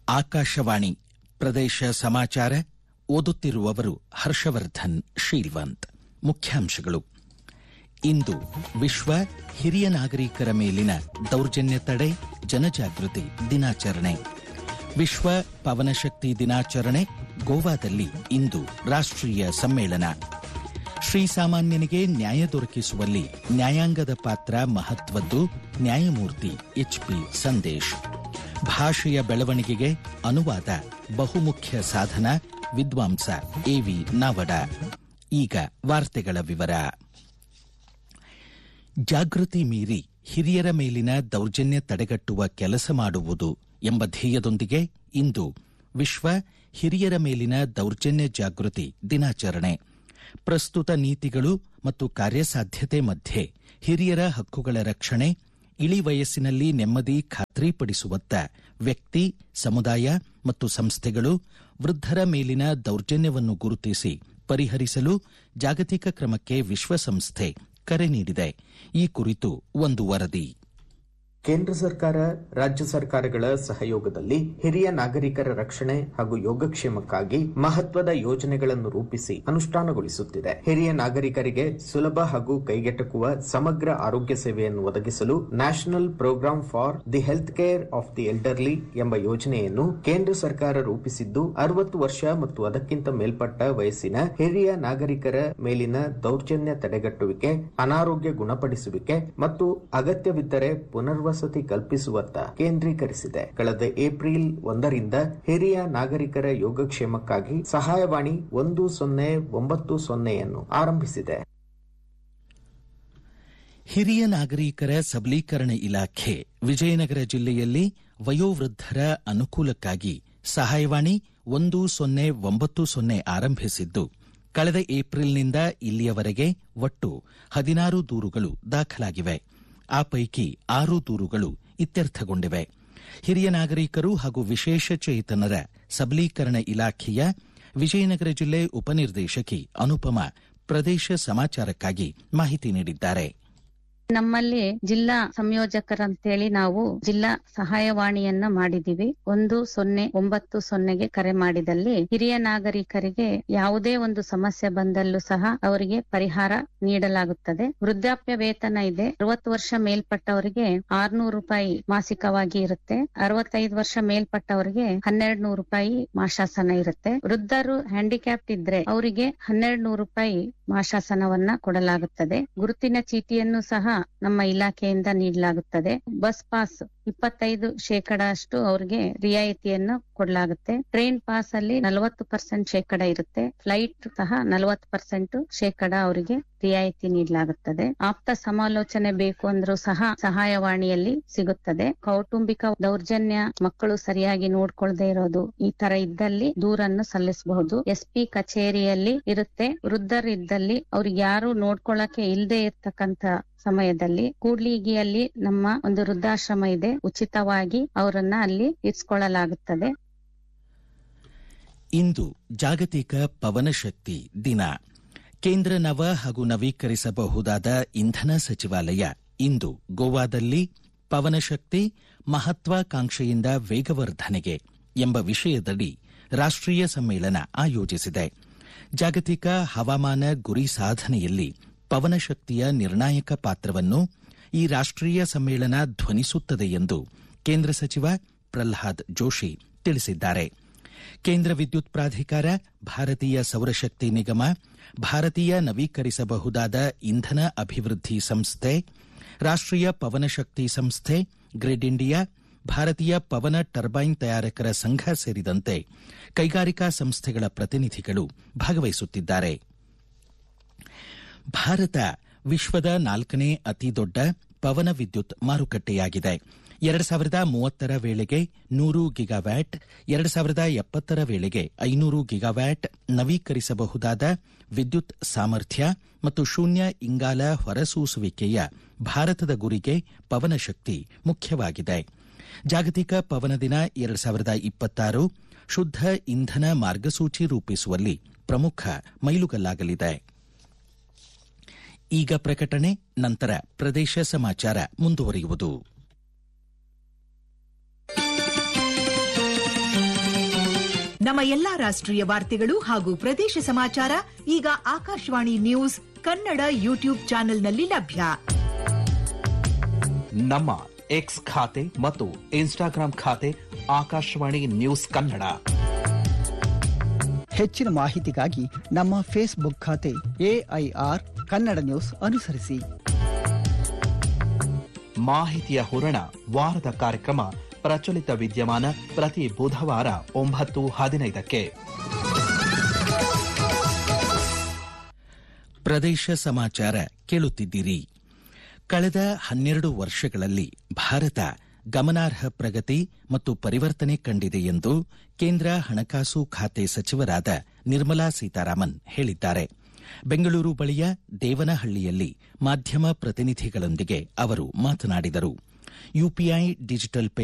ಆಕಾಶವಾಣಿ ಪ್ರದೇಶ ಸಮಾಚಾರ ಓದುತ್ತಿರುವವರು ಹರ್ಷವರ್ಧನ್ ಶೀಲ್ವಂತ್ ಮುಖ್ಯಾಂಶಗಳು ಇಂದು ವಿಶ್ವ ಹಿರಿಯ ನಾಗರಿಕರ ಮೇಲಿನ ದೌರ್ಜನ್ಯ ತಡೆ ಜನಜಾಗೃತಿ ದಿನಾಚರಣೆ ವಿಶ್ವ ಪವನಶಕ್ತಿ ದಿನಾಚರಣೆ ಗೋವಾದಲ್ಲಿ ಇಂದು ರಾಷ್ಟ್ರೀಯ ಸಮ್ಮೇಳನ ಶ್ರೀಸಾಮಾನ್ಯನಿಗೆ ನ್ಯಾಯ ದೊರಕಿಸುವಲ್ಲಿ ನ್ಯಾಯಾಂಗದ ಪಾತ್ರ ಮಹತ್ವದ್ದು ನ್ಯಾಯಮೂರ್ತಿ ಎಚ್ಪಿ ಸಂದೇಶ್ ಭಾಷೆಯ ಬೆಳವಣಿಗೆಗೆ ಅನುವಾದ ಬಹುಮುಖ್ಯ ಸಾಧನ ವಿದ್ವಾಂಸ ಎವಿ ನಾವಡ ಈಗ ವಾರ್ತೆಗಳ ವಿವರ ಜಾಗೃತಿ ಮೀರಿ ಹಿರಿಯರ ಮೇಲಿನ ದೌರ್ಜನ್ಯ ತಡೆಗಟ್ಟುವ ಕೆಲಸ ಮಾಡುವುದು ಎಂಬ ಧ್ಯೇಯದೊಂದಿಗೆ ಇಂದು ವಿಶ್ವ ಹಿರಿಯರ ಮೇಲಿನ ದೌರ್ಜನ್ಯ ಜಾಗೃತಿ ದಿನಾಚರಣೆ ಪ್ರಸ್ತುತ ನೀತಿಗಳು ಮತ್ತು ಕಾರ್ಯಸಾಧ್ಯತೆ ಮಧ್ಯೆ ಹಿರಿಯರ ಹಕ್ಕುಗಳ ರಕ್ಷಣೆ ಇಳಿ ವಯಸ್ಸಿನಲ್ಲಿ ನೆಮ್ಮದಿ ಖಾತ್ರಿಪಡಿಸುವತ್ತ ವ್ಯಕ್ತಿ ಸಮುದಾಯ ಮತ್ತು ಸಂಸ್ಥೆಗಳು ವೃದ್ಧರ ಮೇಲಿನ ದೌರ್ಜನ್ಯವನ್ನು ಗುರುತಿಸಿ ಪರಿಹರಿಸಲು ಜಾಗತಿಕ ಕ್ರಮಕ್ಕೆ ವಿಶ್ವಸಂಸ್ಥೆ ಕರೆ ನೀಡಿದೆ ಈ ಕುರಿತು ಒಂದು ವರದಿ ಕೇಂದ್ರ ಸರ್ಕಾರ ರಾಜ್ಯ ಸರ್ಕಾರಗಳ ಸಹಯೋಗದಲ್ಲಿ ಹಿರಿಯ ನಾಗರಿಕರ ರಕ್ಷಣೆ ಹಾಗೂ ಯೋಗಕ್ಷೇಮಕ್ಕಾಗಿ ಮಹತ್ವದ ಯೋಜನೆಗಳನ್ನು ರೂಪಿಸಿ ಅನುಷ್ಠಾನಗೊಳಿಸುತ್ತಿದೆ ಹಿರಿಯ ನಾಗರಿಕರಿಗೆ ಸುಲಭ ಹಾಗೂ ಕೈಗೆಟಕುವ ಸಮಗ್ರ ಆರೋಗ್ಯ ಸೇವೆಯನ್ನು ಒದಗಿಸಲು national program for the health care of the elderly ಎಂಬ ಯೋಜನೆಯನ್ನು ಕೇಂದ್ರ ಸರ್ಕಾರ ರೂಪಿಸಿದ್ದು ಅರವತ್ತು ವರ್ಷ ಮತ್ತು ಅದಕ್ಕಿಂತ ಮೇಲ್ಪಟ್ಟ ವಯಸ್ಸಿನ ಹಿರಿಯ ನಾಗರಿಕರ ಮೇಲಿನ ದೌರ್ಜನ್ಯ ತಡೆಗಟ್ಟುವಿಕೆ ಅನಾರೋಗ್ಯ ಗುಣಪಡಿಸುವಿಕೆ ಮತ್ತು ಅಗತ್ಯವಿದ್ದರೆ ಪುನರ್ವಸ ವಸತಿ ಕಲ್ಪಿಸುವತ್ತ ಕೇಂದ್ರೀಕರಿಸಿದೆ ಕಳೆದ ಏಪ್ರಿಲ್ ಒಂದರಿಂದ ಹಿರಿಯ ನಾಗರಿಕರ ಯೋಗಕ್ಷೇಮಕ್ಕಾಗಿ ಸಹಾಯವಾಣಿ ಒಂದು ಸೊನ್ನೆ ಒಂಬತ್ತು ಸೊನ್ನೆಯನ್ನು ಆರಂಭಿಸಿದೆ ಹಿರಿಯ ನಾಗರಿಕರ ಸಬಲೀಕರಣ ಇಲಾಖೆ ವಿಜಯನಗರ ಜಿಲ್ಲೆಯಲ್ಲಿ ವಯೋವೃದ್ಧರ ಅನುಕೂಲಕ್ಕಾಗಿ ಸಹಾಯವಾಣಿ ಒಂದು ಸೊನ್ನೆ ಒಂಬತ್ತು ಸೊನ್ನೆ ಆರಂಭಿಸಿದ್ದು ಕಳೆದ ಏಪ್ರಿಲ್ನಿಂದ ಇಲ್ಲಿಯವರೆಗೆ ಒಟ್ಟು ಹದಿನಾರು ದೂರುಗಳು ದಾಖಲಾಗಿವೆ ಆ ಪೈಕಿ ಆರು ದೂರುಗಳು ಇತ್ಯರ್ಥಗೊಂಡಿವೆ ಹಿರಿಯ ನಾಗರಿಕರು ಹಾಗೂ ವಿಶೇಷ ಚೇತನರ ಸಬಲೀಕರಣ ಇಲಾಖೆಯ ವಿಜಯನಗರ ಜಿಲ್ಲೆ ಉಪನಿರ್ದೇಶಕಿ ಅನುಪಮ ಪ್ರದೇಶ ಸಮಾಚಾರಕ್ಕಾಗಿ ಮಾಹಿತಿ ನೀಡಿದ್ದಾರೆ ನಮ್ಮಲ್ಲಿ ಜಿಲ್ಲಾ ಸಂಯೋಜಕರಂತೇಳಿ ನಾವು ಜಿಲ್ಲಾ ಸಹಾಯವಾಣಿಯನ್ನ ಮಾಡಿದೀವಿ ಒಂದು ಸೊನ್ನೆ ಒಂಬತ್ತು ಸೊನ್ನೆಗೆ ಕರೆ ಮಾಡಿದಲ್ಲಿ ಹಿರಿಯ ನಾಗರಿಕರಿಗೆ ಯಾವುದೇ ಒಂದು ಸಮಸ್ಯೆ ಬಂದಲ್ಲೂ ಸಹ ಅವರಿಗೆ ಪರಿಹಾರ ನೀಡಲಾಗುತ್ತದೆ ವೃದ್ಧಾಪ್ಯ ವೇತನ ಇದೆ ಅರವತ್ತು ವರ್ಷ ಮೇಲ್ಪಟ್ಟವರಿಗೆ ಆರ್ನೂರು ರೂಪಾಯಿ ಮಾಸಿಕವಾಗಿ ಇರುತ್ತೆ ಅರವತ್ತೈದು ವರ್ಷ ಮೇಲ್ಪಟ್ಟವರಿಗೆ ಹನ್ನೆರಡು ನೂರು ರೂಪಾಯಿ ಮಾಶಾಸನ ಇರುತ್ತೆ ವೃದ್ಧರು ಹ್ಯಾಂಡಿಕ್ಯಾಪ್ಟ್ ಇದ್ರೆ ಅವರಿಗೆ ಹನ್ನೆರಡು ನೂರು ರೂಪಾಯಿ ಮಾಶಾಸನವನ್ನ ಕೊಡಲಾಗುತ್ತದೆ ಗುರುತಿನ ಚೀಟಿಯನ್ನು ಸಹ ನಮ್ಮ ಇಲಾಖೆಯಿಂದ ನೀಡಲಾಗುತ್ತದೆ ಬಸ್ ಪಾಸ್ ಇಪ್ಪತ್ತೈದು ಶೇಕಡ ಅಷ್ಟು ಅವರಿಗೆ ರಿಯಾಯಿತಿಯನ್ನು ಕೊಡಲಾಗುತ್ತೆ ಟ್ರೈನ್ ಪಾಸ್ ಅಲ್ಲಿ ನಲವತ್ತು ಪರ್ಸೆಂಟ್ ಶೇಕಡ ಇರುತ್ತೆ ಫ್ಲೈಟ್ ಸಹ ನಲವತ್ತು ಪರ್ಸೆಂಟ್ ಶೇಕಡ ಅವರಿಗೆ ರಿಯಾಯಿತಿ ನೀಡಲಾಗುತ್ತದೆ ಆಪ್ತ ಸಮಾಲೋಚನೆ ಬೇಕು ಅಂದ್ರೂ ಸಹ ಸಹಾಯವಾಣಿಯಲ್ಲಿ ಸಿಗುತ್ತದೆ ಕೌಟುಂಬಿಕ ದೌರ್ಜನ್ಯ ಮಕ್ಕಳು ಸರಿಯಾಗಿ ನೋಡ್ಕೊಳ್ದೇ ಇರೋದು ಈ ತರ ಇದ್ದಲ್ಲಿ ದೂರನ್ನು ಸಲ್ಲಿಸಬಹುದು ಎಸ್ಪಿ ಕಚೇರಿಯಲ್ಲಿ ಇರುತ್ತೆ ವೃದ್ಧರಿದ್ದಲ್ಲಿ ಅವ್ರಿಗೆ ಯಾರು ನೋಡ್ಕೊಳ್ಳಕ್ಕೆ ಇಲ್ಲದೆ ಇರ್ತಕ್ಕಂತ ಸಮಯದಲ್ಲಿ ಕೂಡ್ಲಿಗಿಯಲ್ಲಿ ನಮ್ಮ ಒಂದು ವೃದ್ಧಾಶ್ರಮ ಇದೆ ಉಚಿತವಾಗಿ ಅವರನ್ನ ಅಲ್ಲಿ ಇರಿಸಿಕೊಳ್ಳಲಾಗುತ್ತದೆ ಇಂದು ಜಾಗತಿಕ ಪವನಶಕ್ತಿ ದಿನ ಕೇಂದ್ರ ನವ ಹಾಗೂ ನವೀಕರಿಸಬಹುದಾದ ಇಂಧನ ಸಚಿವಾಲಯ ಇಂದು ಗೋವಾದಲ್ಲಿ ಪವನಶಕ್ತಿ ಮಹತ್ವಾಕಾಂಕ್ಷೆಯಿಂದ ವೇಗವರ್ಧನೆಗೆ ಎಂಬ ವಿಷಯದಡಿ ರಾಷ್ಟ್ರೀಯ ಸಮ್ಮೇಳನ ಆಯೋಜಿಸಿದೆ ಜಾಗತಿಕ ಹವಾಮಾನ ಗುರಿ ಸಾಧನೆಯಲ್ಲಿ ಪವನಶಕ್ತಿಯ ನಿರ್ಣಾಯಕ ಪಾತ್ರವನ್ನು ಈ ರಾಷ್ಟ್ರೀಯ ಸಮ್ಮೇಳನ ಧ್ವನಿಸುತ್ತದೆ ಎಂದು ಕೇಂದ್ರ ಸಚಿವ ಪ್ರಲ್ಹಾದ್ ಜೋಶಿ ತಿಳಿಸಿದ್ದಾರೆ ಕೇಂದ್ರ ವಿದ್ಯುತ್ ಪ್ರಾಧಿಕಾರ ಭಾರತೀಯ ಸೌರಶಕ್ತಿ ನಿಗಮ ಭಾರತೀಯ ನವೀಕರಿಸಬಹುದಾದ ಇಂಧನ ಅಭಿವೃದ್ಧಿ ಸಂಸ್ಥೆ ರಾಷ್ಟ್ರೀಯ ಪವನಶಕ್ತಿ ಸಂಸ್ಥೆ ಗ್ರಿಡ್ ಇಂಡಿಯಾ ಭಾರತೀಯ ಪವನ ಟರ್ಬೈನ್ ತಯಾರಕರ ಸಂಘ ಸೇರಿದಂತೆ ಕೈಗಾರಿಕಾ ಸಂಸ್ಥೆಗಳ ಪ್ರತಿನಿಧಿಗಳು ಭಾಗವಹಿಸುತ್ತಿದ್ದಾರೆ ಭಾರತ ವಿಶ್ವದ ನಾಲ್ಕನೇ ಅತಿದೊಡ್ಡ ಪವನ ವಿದ್ಯುತ್ ಮಾರುಕಟ್ಟೆಯಾಗಿದೆ ಎರಡು ಸಾವಿರದ ಮೂವತ್ತರ ವೇಳೆಗೆ ನೂರು ಗಿಗಾವ್ಯಾಟ್ ಎರಡು ಸಾವಿರದ ಎಪ್ಪತ್ತರ ವೇಳೆಗೆ ಐನೂರು ಗಿಗಾವ್ಯಾಟ್ ನವೀಕರಿಸಬಹುದಾದ ವಿದ್ಯುತ್ ಸಾಮರ್ಥ್ಯ ಮತ್ತು ಶೂನ್ಯ ಇಂಗಾಲ ಹೊರಸೂಸುವಿಕೆಯ ಭಾರತದ ಗುರಿಗೆ ಪವನಶಕ್ತಿ ಮುಖ್ಯವಾಗಿದೆ ಜಾಗತಿಕ ಪವನ ದಿನ ಎರಡು ಸಾವಿರದ ಇಪ್ಪತ್ತಾರು ಶುದ್ಧ ಇಂಧನ ಮಾರ್ಗಸೂಚಿ ರೂಪಿಸುವಲ್ಲಿ ಪ್ರಮುಖ ಮೈಲುಗಲ್ಲಾಗಲಿದೆ ಈಗ ಪ್ರಕಟಣೆ ನಂತರ ಪ್ರದೇಶ ಸಮಾಚಾರ ಮುಂದುವರಿಯುವುದು ನಮ್ಮ ಎಲ್ಲಾ ರಾಷ್ಟ್ರೀಯ ವಾರ್ತೆಗಳು ಹಾಗೂ ಪ್ರದೇಶ ಸಮಾಚಾರ ಈಗ ಆಕಾಶವಾಣಿ ನ್ಯೂಸ್ ಕನ್ನಡ ಯೂಟ್ಯೂಬ್ ಚಾನೆಲ್ನಲ್ಲಿ ಲಭ್ಯ ನಮ್ಮ ಎಕ್ಸ್ ಖಾತೆ ಮತ್ತು ಇನ್ಸ್ಟಾಗ್ರಾಂ ಖಾತೆ ಆಕಾಶವಾಣಿ ನ್ಯೂಸ್ ಕನ್ನಡ ಹೆಚ್ಚಿನ ಮಾಹಿತಿಗಾಗಿ ನಮ್ಮ ಫೇಸ್ಬುಕ್ ಖಾತೆ ಎಐಆರ್ ಕನ್ನಡ ನ್ಯೂಸ್ ಅನುಸರಿಸಿ ಮಾಹಿತಿಯ ಹೂರಣ ವಾರದ ಕಾರ್ಯಕ್ರಮ ಪ್ರಚಲಿತ ವಿದ್ಯಮಾನ ಪ್ರತಿ ಬುಧವಾರ ಒಂಬತ್ತು ಹದಿನೈದಕ್ಕೆ ಪ್ರದೇಶ ಸಮಾಚಾರ ಕೇಳುತ್ತಿದ್ದೀರಿ ಕಳೆದ ಹನ್ನೆರಡು ವರ್ಷಗಳಲ್ಲಿ ಭಾರತ ಗಮನಾರ್ಹ ಪ್ರಗತಿ ಮತ್ತು ಪರಿವರ್ತನೆ ಕಂಡಿದೆ ಎಂದು ಕೇಂದ್ರ ಹಣಕಾಸು ಖಾತೆ ಸಚಿವರಾದ ನಿರ್ಮಲಾ ಸೀತಾರಾಮನ್ ಹೇಳಿದ್ದಾರೆ ಬೆಂಗಳೂರು ಬಳಿಯ ದೇವನಹಳ್ಳಿಯಲ್ಲಿ ಮಾಧ್ಯಮ ಪ್ರತಿನಿಧಿಗಳೊಂದಿಗೆ ಅವರು ಮಾತನಾಡಿದರು ಯುಪಿಐ ಡಿಜಿಟಲ್ ಪೇ